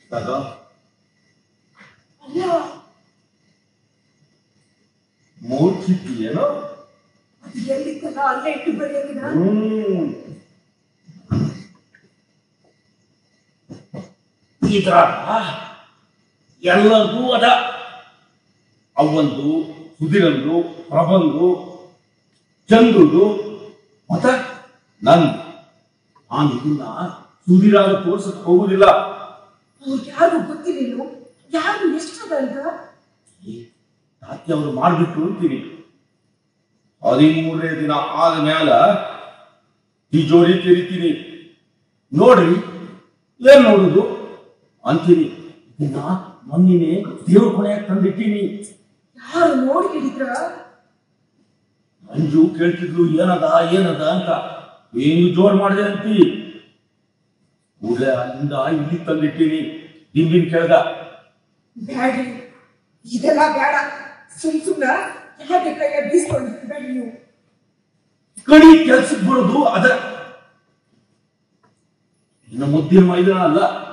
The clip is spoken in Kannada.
ತಗ ಅಲ್ಲ ಮೂರ್ಛಿತಿ ಏನೋ ಅದು ಎಲ್ಲಿತ್ತಲ್ಲ ಅಲ್ಲೇ ಇಟ್ಟು ಬರೆಯೋದಿನ ಹ್ಮ್ ಇದ್ರ ಎಲ್ಲದೂ ಅದ ಅವಂದು ಸುಧಿರಂದು ಪ್ರಬಂದು ಚಂದ್ರುದು ಮತ್ತ ನಂದು ನಾನು ಇದನ್ನ ಸುಧಿರಾಗ ತೋರ್ಸಕ್ ಹೋಗುದಿಲ್ಲ ಅವ್ರಿಗೆ ಯಾರು ಗೊತ್ತಿರಲಿಲ್ಲ ಯಾರು ಎಷ್ಟದ ಅಂತ ತಾತಿ ಅವರು ಮಾಡ್ಬಿಟ್ಟು ಅಂತೀನಿ ಹದಿಮೂರನೇ ದಿನ ಆದ ಮ್ಯಾಲ ತಿಜೋರಿ ತೆರಿತೀನಿ ನೋಡ್ರಿ ಏನ್ ನೋಡುದು ಅಂತೀನಿ ಇದನ್ನ ಮೊನ್ನಿನೇ ದೇವ್ರ ಕೊನೆಯಾಗ ತಂದಿಟ್ಟೀನಿ ಯಾರು ನೋಡಿ ಹಿಡಿದ್ರ ಮಂಜು ಕೇಳ್ತಿದ್ಲು ಏನದ ಏನದ ಅಂತ ಏನು ಜೋರ್ ಮಾಡಿದೆ ಅಂತಿ ಕೂಡಲೇ ಅಲ್ಲಿಂದ ಇಲ್ಲಿ ತಂದಿಟ್ಟೀನಿ ದಿಂಬಿನ ಕೆಳಗ ಬ್ಯಾಡ್ರಿ ಇದೆಲ್ಲ ಬೇಡ ಸುಮ್ ಸುಮ್ನ ಯಾಕೆ ಕೈಯ ಬೀಸ್ಕೊಂಡು ಬೇಡ ನೀವು ಕಡಿ ಕೆಲ್ಸಕ್ಕೆ ಬರೋದು ಅದ ಇನ್ನು ಮುದ್ದಿನ ಮೈದಾನ ಅಲ್ಲ